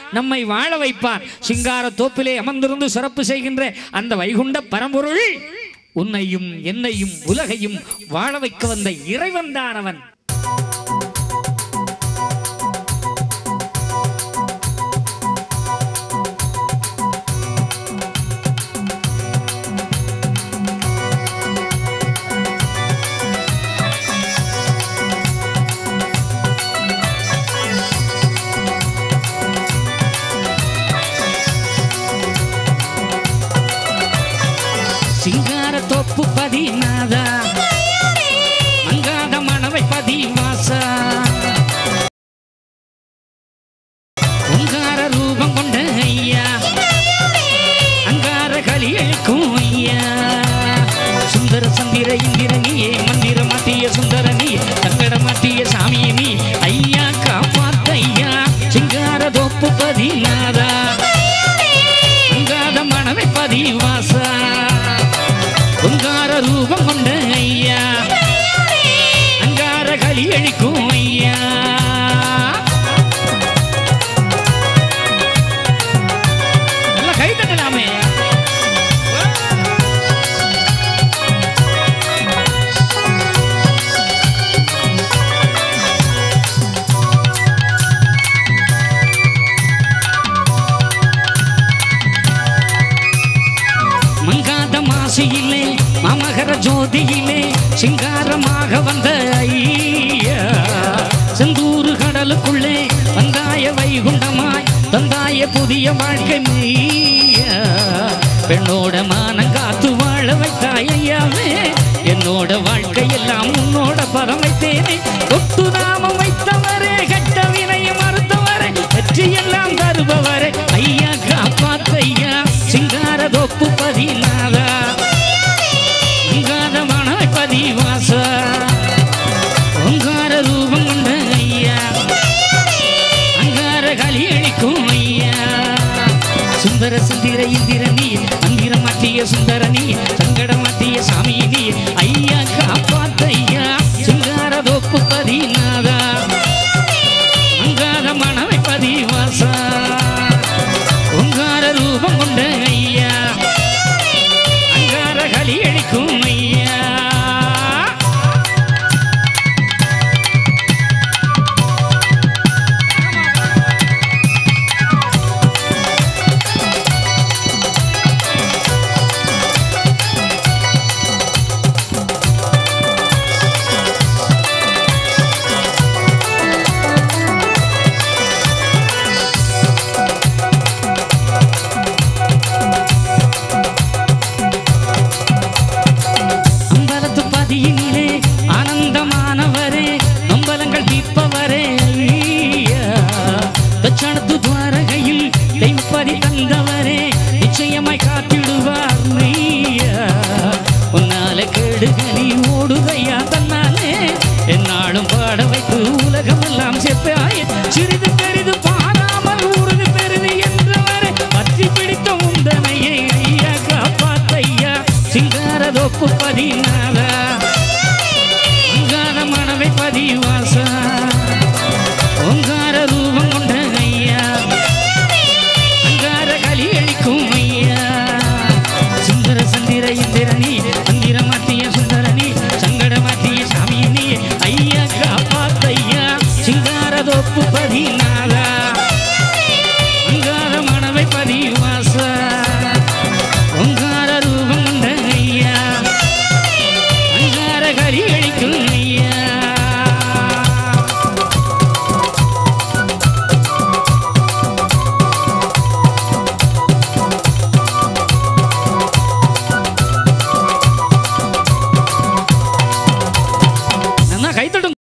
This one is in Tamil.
நம்மை வாழ வைப்பார் சிங்கார தோப்பிலே அமர்ந்திருந்து சிறப்பு செய்கின்ற அந்த வைகுண்ட பரம்பொருள் உன்னையும் என்னையும் உலகையும் வாழ வைக்க வந்த இறைவன் அவன் சிங்கார தோப்பு பதினாதா மங்காத மணவை பதிவாசா உங்கார ரூபம் கொண்ட ஐயா அங்கார களி அழிக்கும் ஐயா சுந்தர சந்திர இந்திரனியே மந்திர மாட்டிய சுந்தரனி சங்கட மாட்டிய சாமி நீ ஐயா காப்பாத்த ஐயா சிங்கார தோப்பு பதினாதா அங்காத மணவை பதிவாசா உங்கார ரூபம் கொண்ட ஐயா அங்கார களி அழிக்கும் ஐயா நல்லா கை தட்டலாமே மங்காத மாசியிலே மாமகர ஜோதியிலே சிங்காரமாக வந்த ஐயா செந்தூரு கடலுக்குள்ளே வந்தாய வைகுண்டமாய் தந்தாய புதிய வாழ்க்கை மெய்யா பெண்ணோட மானம் காத்து வாழ வைத்தாய் ஐயாவே என்னோட வாழ்க்கை எல்லாம் உன்னோட பரம் வைத்தேனே தொட்டு நாமம் வைத்தவரே கட்ட வினையை மறுத்தவரே வெற்றி எல்லாம் தருபவரே ஐயா காப்பாத்தையா சிங்கார தோப்பு பதினாதா அங்காத மணாய் பதிவாசா ஓங்கார ரூபம் கொண்ட ஐயா அங்கார களி அழிக்கும் ஐயா சுந்தர சுந்தர இந்திரனி மந்திர மாட்டிய சுந்தரனி சங்கட மாட்டிய சாமி நீ ஐயா காப்பாத்த ஐயா சிங்கார தோப்பு பதினாதா அங்காத மணவை பதிவாசா ஓங்கார ரூபம் கொண்ட ஐயா அங்கார களி அழிக்கும் ஐயா அம்பலத்து பதியினிலே ஆனந்தமானவரே நம்பலங்கள் தீர்ப்பவரே ஐயா. தட்சணத்து